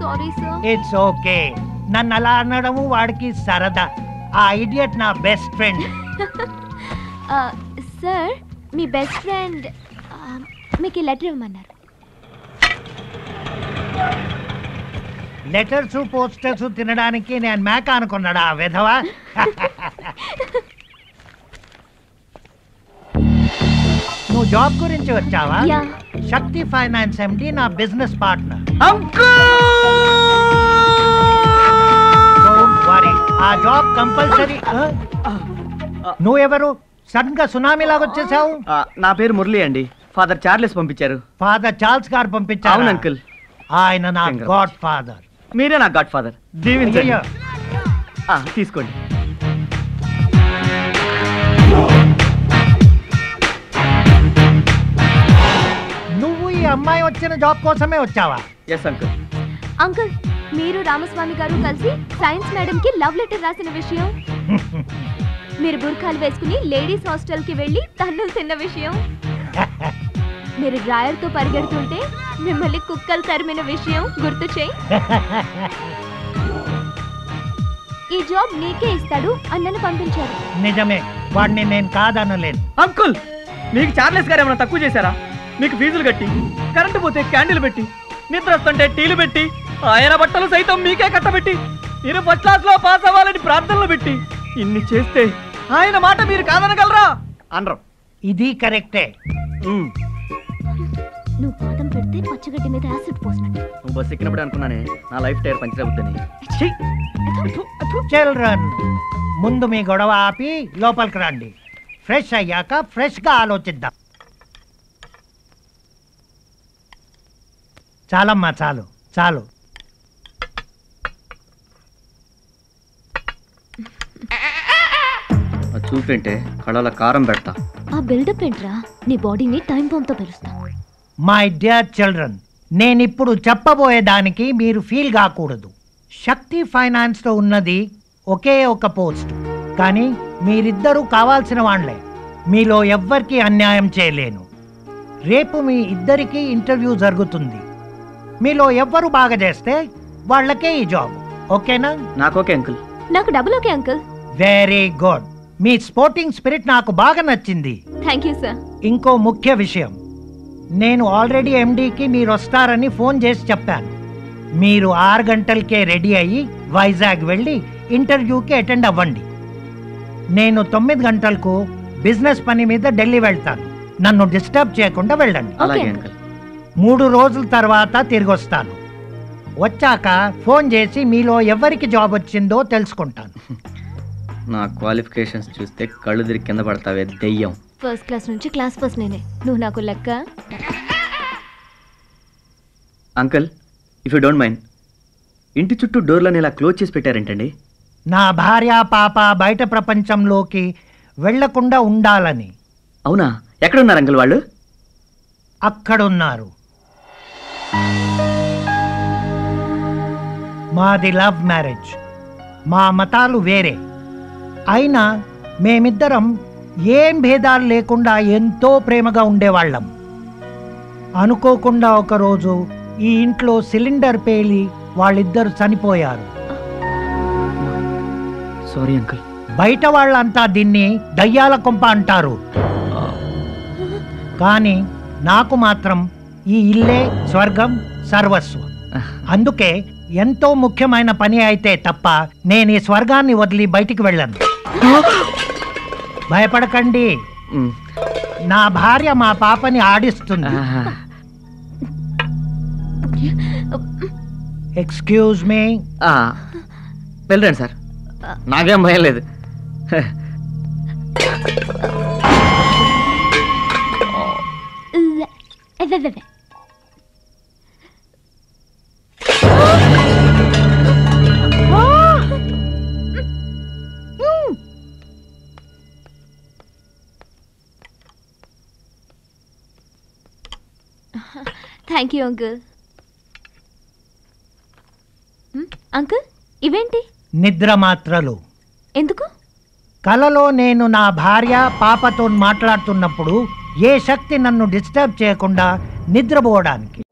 Sorry sir it's okay నన్ను అలా అనడము వాడికి సరదా ఆ ఐడియట్ నా బెస్ట్ ఫ్రెండ్ సార్ మీ బెస్ట్ ఫ్రెండ్ మీకు ఈ లెటర్ ఇవ్వమన్నారు లెటర్స్ పోస్టర్స్ తినడానికి నేను మేక అనుకున్నాడా ఆ విధవా నువ్వు జాబ్ గురించి వచ్చావా యా శక్తి ఫైనాన్స్ ఎండి నా బిజినెస్ పార్ట్నర్ ఆ జాబ్ కంపల్సరీ నువ్వెవరు సడన్ గా సునామీ లాగా వచ్చేసావు ఆ, నా పేరు మురళి అండి ఫాదర్ చార్లెస్ పంపించారు ఫాదర్ చార్ల్స్ గారు పంపించారు అవును అంకుల్ ఆయన నా Congrats. గాడ్ ఫాదర్ మీరే నా గాడ్ ఫాదర్ దీవించండి అయ్యయ్యో. ఆ, తీసుకోండి నువ్వు ఈ అమ్మాయి వచ్చిన జాబ్ కోసమే వచ్చావా ఎస్ అంకుల్ అంకుల్ మీరు రామస్వామి గారు కలిసి సైన్స్ మేడం కి లవ్ లెటర్ రాసిన విషయం మీరు బుర్ఖాలు వేసుకుని లేడీస్ హాస్టల్ కి వెళ్ళి తన్నులు తిన్న విషయం మీరు డ్రాయర్ తో పరిగెడుతుంటే మిమ్మల్ని కుక్కలు తరిమిన విషయం గుర్తు చేయి ఈ జాబ్ నీకే ఇస్తాడు అన్నను పంపించారు నిజమే వాడిని నేను కాదనలేను అంకుల్ మీకు చార్లెస్ గారు ఏమైనా తక్కువ చేశారా మీకు ఫీజులు కట్టి కరెంటు పోతే క్యాండిల్ పెట్టి నిద్ర వస్తుంటే టీలు పెట్టి ఆయన బట్టలు సైతం మీకే కట్టబెట్టి మీరు ఫస్ట్ క్లాస్ లో పాస్ అవ్వాలని ప్రార్థనలు పెట్టి ఇన్ని చేస్తే ఆయన మాట మీరు కాదనగలరా అనరు ఇది కరెక్టే నువ్వు పాదం పెడితే పచ్చగడ్డి మీద యాసిడ్ పోసినట్టు నువ్వు బస్ ఎక్కినప్పుడు అనుకున్నానే నా లైఫ్ టైర్ పంచర్ అవుతుంది చిల్డ్రన్ ముందు మీ గొడవ ఆపి లోపలికి రండి ఫ్రెష్ అయ్యాక ఫ్రెష్ గా ఆలోచిద్దాం చాలమ్మా చాలు చాలు చూపేంటే కళల కారం పెడతా ఆ బిల్డప్ ఏంట్రా నీ బాడీని టైం బాంబ్తో పెరుస్తా మై డియర్ చిల్డ్రన్ నేనిప్పుడు చెప్పబోయే దానికి మీరు ఫీల్ కాకూడదు శక్తి ఫైనాన్స్లో ఉన్నది ఒకే ఒక పోస్ట్ కానీ మీరిద్దరూ కావాల్సిన వాళ్ళే మీలో ఎవ్వరికీ అన్యాయం చేయలేను రేపు మీ ఇద్దరికీ ఇంటర్వ్యూ జరుగుతుంది మీలో ఎవ్వరు బాగా చేస్తే వాళ్ళకే ఈ జాబ్ ఓకేనా నాకు ఓకే అంకుల్ నాకు double okay uncle very good మీ స్పోర్టింగ్ స్పిరిట్ నాకు బాగా నచ్చింది థ్యాంక్ యూ సార్ ఇంకో ముఖ్య విషయం నేను ఆల్రెడీ ఎండీకి మీరు వస్తారని ఫోన్ చేసి చెప్పాను మీరు ఆరు గంటలకే రెడీ అయ్యి వైజాగ్ వెళ్ళి ఇంటర్వ్యూకి అటెండ్ అవ్వండి నేను తొమ్మిది గంటలకు బిజినెస్ పని మీద ఢిల్లీ వెళ్తాను నన్ను డిస్టర్బ్ చేయకుండా వెళ్ళండి అలాగే Okay, అంకుల్ మూడు రోజుల తర్వాత తిరిగి వస్తాను వచ్చాక ఫోన్ చేసి మీలో ఎవరికి జాబ్ వచ్చిందో తెలుసుకుంటాను నా క్వాలిఫికేషన్స్ చూస్తే కళ్ళు తిరిగి కింద పడతావే దెయ్యం ఫస్ట్ క్లాస్ నుంచి క్లాస్ ఫస్ట్ నేనే నువ్వు నాకు లెక్క uncle if you don't mind ఇంటి చుట్టూ డోర్లను ఇలా క్లోజ్ చేసి పెట్టారేంటండి నా భార్య పాప బయట ప్రపంచంలోకి వెళ్లకుండా ఉండాలని అవునా ఎక్కడ ఉన్నారు అంకుల్ వాళ్ళు అక్కడున్నారు మాది లవ్ మ్యారేజ్ మా మతాలు వేరే అయినా మేమిద్దరం ఏం భేదాలు లేకుండా ఎంతో ప్రేమగా ఉండేవాళ్ళం అనుకోకుండా ఒకరోజు ఈ ఇంట్లో సిలిండర్ పేలి వాళ్ళిద్దరు చనిపోయారు సారీ అంకుల్ బయట వాళ్ళంతా దీన్ని దయ్యాల కొంప అంటారు కానీ నాకు మాత్రం ఈ ఇల్లే స్వర్గం సర్వస్వం అందుకే ఎంతో ముఖ్యమైన పని అయితే తప్ప నేను ఈ స్వర్గాన్ని వదిలి బయటికి వెళ్ళను భయపడకండి నా భార్య మా పాపని ఆడిస్తుంది ఎక్స్క్యూజ్ మీ వెళ్ళండి సార్ నాకేం భయం లేదు థ్యాంక్ యూ అంకుల్ అంకుల్ ఇవేంటి నిద్ర మాత్రలు ఎందుకు కలలో నేను నా భార్య పాపతో మాట్లాడుతున్నప్పుడు ఏ శక్తి నన్ను డిస్టర్బ్ చేయకుండా నిద్రపోవడానికి